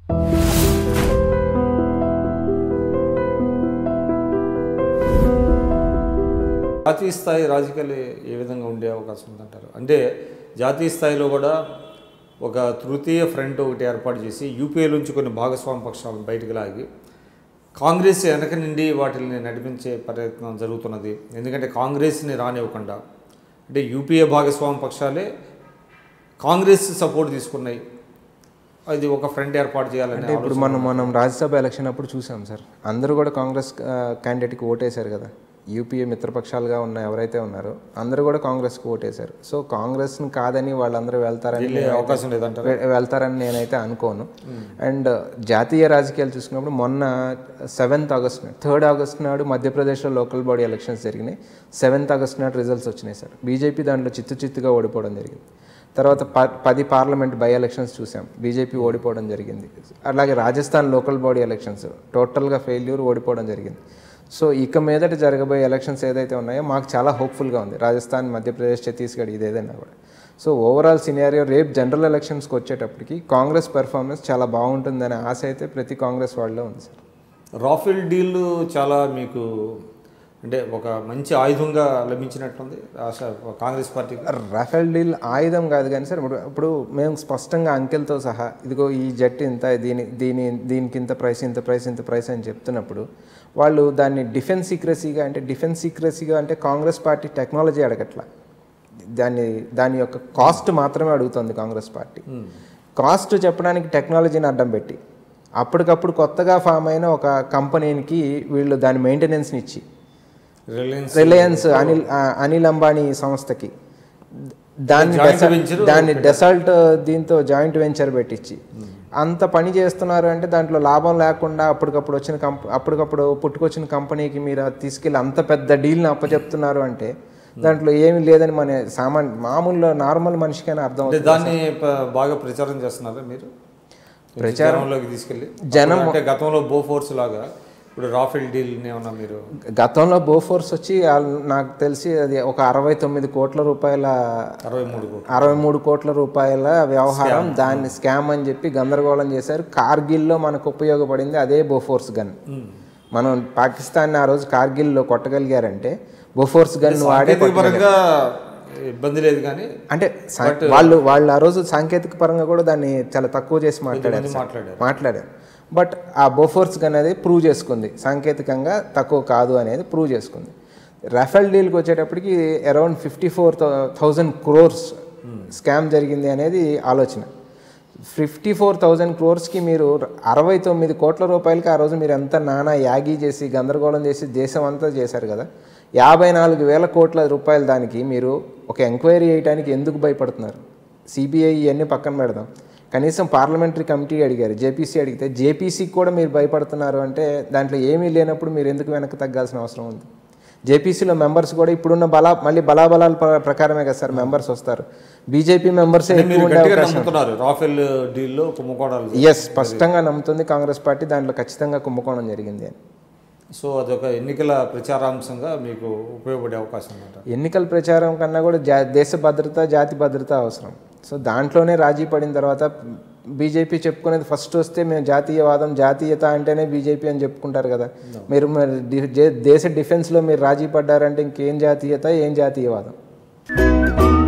జాతీయ స్థాయి రాజకీయాలు ఏ విధంగా ఉండే అవకాశం ఉందంటారు అంటే జాతీయ స్థాయిలో కూడా ఒక తృతీయ ఫ్రంట్ ఒకటి ఏర్పాటు చేసి యూపీఏ నుంచి కొన్ని భాగస్వామ్య పక్షాలను బయటకు లాగి కాంగ్రెస్ వెనక నుండి వాటిని నడిపించే ప్రయత్నం జరుగుతున్నది ఎందుకంటే కాంగ్రెస్ని రానివ్వకుండా అంటే యూపీఏ భాగస్వామ్య పక్షాలే కాంగ్రెస్ సపోర్ట్ తీసుకున్నాయి అది ఒక ఫ్రంట్ ఏర్పాటు చేయాలని అంటే ఇప్పుడు మనం మనం రాజ్యసభ ఎలక్షన్ అప్పుడు చూసాం సార్ అందరూ కూడా కాంగ్రెస్ క్యాండిడేట్కి ఓటేశారు కదా యూపీఏ మిత్రపక్షాలుగా ఉన్న ఎవరైతే ఉన్నారో అందరూ కూడా కాంగ్రెస్కి ఓటేశారు సో కాంగ్రెస్ని కాదని వాళ్ళందరూ వెళ్తారని వెళ్ళే అవకాశం లేదంటారు వె- వెళ్తారని నేనైతే అనుకోను అండ్ జాతీయ రాజకీయాలు చూసుకున్నప్పుడు మొన్న సెవెంత్ ఆగస్ట్ థర్డ్ ఆగస్ట్ నాడు మధ్యప్రదేశ్లో లోకల్ బాడీ ఎలక్షన్స్ జరిగినాయి సెవెంత్ ఆగస్ట్ నాడు రిజల్ట్స్ వచ్చినాయి సార్ బీజేపీ దాంట్లో చిత్తు చిత్తుగా ఓడిపోవడం జరిగింది తర్వాత ప పది పార్లమెంట్ బై ఎలక్షన్స్ చూసాం బీజేపీ ఓడిపోవడం జరిగింది అలాగే రాజస్థాన్ లోకల్ బాడీ ఎలక్షన్స్ టోటల్గా ఫెయిల్యూర్ ఓడిపోవడం జరిగింది సో ఇక మీదట జరగబోయే ఎలక్షన్స్ ఏదైతే ఉన్నాయో మాకు చాలా హోప్ఫుల్గా ఉంది రాజస్థాన్ మధ్యప్రదేశ్ ఛత్తీస్గఢ్ ఇది ఏదైనా కూడా సో ఓవరాల్ సినారియో రేపు జనరల్ ఎలక్షన్స్కి వచ్చేటప్పటికి కాంగ్రెస్ పెర్ఫార్మెన్స్ చాలా బాగుంటుందనే ఆశ అయితే ప్రతి కాంగ్రెస్ వాళ్ళలో ఉంది సార్ రాఫెల్ డీల్ చాలా మీకు అంటే ఒక మంచి ఆయుధంగా లభించినట్టుంది ఆశ కాంగ్రెస్ పార్టీకి రఫేల్ డీల్ ఆయుధం కాదు కానీ సార్ ఇప్పుడు ఇప్పుడు మేము స్పష్టంగా అంకెలతో సహా ఇదిగో ఈ జట్టు ఇంత దీని దీని దీనికి ఇంత ప్రైస్ ఇంత ప్రైస్ ఇంత ప్రైస్ అని చెప్తున్నప్పుడు వాళ్ళు దాన్ని డిఫెన్స్ సీక్రసీగా అంటే డిఫెన్స్ సీక్రసీగా అంటే కాంగ్రెస్ పార్టీ టెక్నాలజీ అడగట్ల దాన్ని దాని యొక్క కాస్ట్ మాత్రమే అడుగుతుంది కాంగ్రెస్ పార్టీ కాస్ట్ చెప్పడానికి టెక్నాలజీని అడ్డం పెట్టి అప్పటికప్పుడు కొత్తగా ఫామ్ అయిన ఒక కంపెనీకి వీళ్ళు దాని మెయింటెనెన్స్ని ఇచ్చి రిలయన్స్ రిలయన్స్ అనిల్ ఆ, అనిల్ అంబానీ సంస్థకి దాన్ని Joint డెస- venture దాన్ని డెసాల్ట్ దీంతో జాయింట్ వెంచర్ పెట్టించి అంత పని చేస్తున్నారు అంటే దాంట్లో లాభం లేకుండా అప్పటికప్పుడు వచ్చిన కంప అప్పటికప్పుడు పుట్టుకొచ్చిన కంపెనీకి మీరు అది తీసుకెళ్ళి అంత పెద్ద డీల్ని అప్పచెప్తున్నారు అంటే దాంట్లో ఏమీ లేదని మన సామాన్ మామూలు నార్మల్ మనిషికైనా అర్థం అంటే అవుతుంది దాన్ని ప- బాగా ప్రచారం చేస్తున్నారా మీరు ప్రచారంలోకి తీసుకెళ్ళి జనం- అంటే గతంలో బోఫోర్స్ లాగా ఇప్పుడు రాఫెల్ డీల్ ఏమన్నా మీరు గతంలో బోఫోర్స్ వచ్చి ఆల్- నాకు తెలిసి అది ఒక అరవై తొమ్మిది కోట్ల రూపాయల అరవై మూడు కోట్లు అరవై మూడు కోట్ల రూపాయల వ్యవహారం దాన్ని స్కామ్ అని చెప్పి గందరగోళం చేశారు కార్గిల్లో మనకు ఉపయోగపడింది అదే బోఫోర్స్ గన్ మనం పాకిస్తాన్ ఆ రోజు కార్గిల్లో కొట్టగలిగారంటే బోఫోర్స్ గన్ వాడే సాంకేతిక పరంగా ఇబ్బంది లేదు కానీ అంటే సా- వాళ్ళు వాళ్ళు ఆ రోజు సాంకేతిక పరంగా కూడా దాన్ని చాలా తక్కువ చేసి మాట్లాడారు సార్. మాట్లాడారు మాట్లాడారు బట్ ఆ బోఫోర్స్ గన్ అనేది ప్రూవ్ చేసుకుంది సాంకేతికంగా తక్కువ కాదు అనేది ప్రూవ్ చేసుకుంది రఫేల్ డీల్కి వచ్చేటప్పటికి around fifty four thousand crores scam జరిగింది అనేది ఆలోచన ఫిఫ్టీ ఫోర్ థౌజండ్ క్రోర్స్కి మీరు అరవై తొమ్మిది కోట్ల రూపాయలకి ఆ రోజు మీరు ఎంత నానా యాగి చేసి గందరగోళం చేసి దేశం అంతా చేశారు కదా యాభై నాలుగు వేల కోట్ల రూపాయల దానికి మీరు ఒక ఎంక్వైరీ చేయడానికి ఎందుకు భయపడుతున్నారు సిబిఐ ఇవన్నీ పక్కన పెడదాం కనీసం పార్లమెంటరీ కమిటీ అడిగారు జేపీసీ అడిగితే జేపీసీకి కూడా మీరు భయపడుతున్నారు అంటే దాంట్లో ఏమీ లేనప్పుడు మీరు ఎందుకు వెనక్కి తగ్గాల్సిన అవసరం ఉంది జేపీసీలో మెంబర్స్ కూడా ఇప్పుడున్న బలా మళ్ళీ బలాబలాల ప్ర- ప్రకారమే కదా సార్ మెంబర్స్ వస్తారు బీజేపీ మెంబర్సే మీరు ఎక్కువ ఉండే గట్టిగా అవకాశం నమ్ముతున్నారు రాఫెల్ డీల్లో కుంభకోణాలు ఎస్ స్పష్టంగా నమ్ముతుంది కాంగ్రెస్ పార్టీ దాంట్లో ఖచ్చితంగా కుంభకోణం జరిగింది అని సో అదొక ఎన్నికల ప్రచారాంశంగా మీకు ఉపయోగపడే అవకాశం ఉందంట ఎన్నికల ప్రచారం కన్నా కూడా జా దేశ భద్రత జాతి భద్రత అవసరం సో దాంట్లోనే రాజీ పడిన తర్వాత బీజేపీ చెప్పుకునేది ఫస్ట్ వస్తే మేము జాతీయవాదం జాతీయత అంటేనే బీజేపీ అని చెప్పుకుంటారు కదా మీరు మరి డి- జే- దేశ డిఫెన్స్లో మీరు రాజీ పడ్డారంటే ఇంకేం జాతీయత ఏం జాతీయవాదం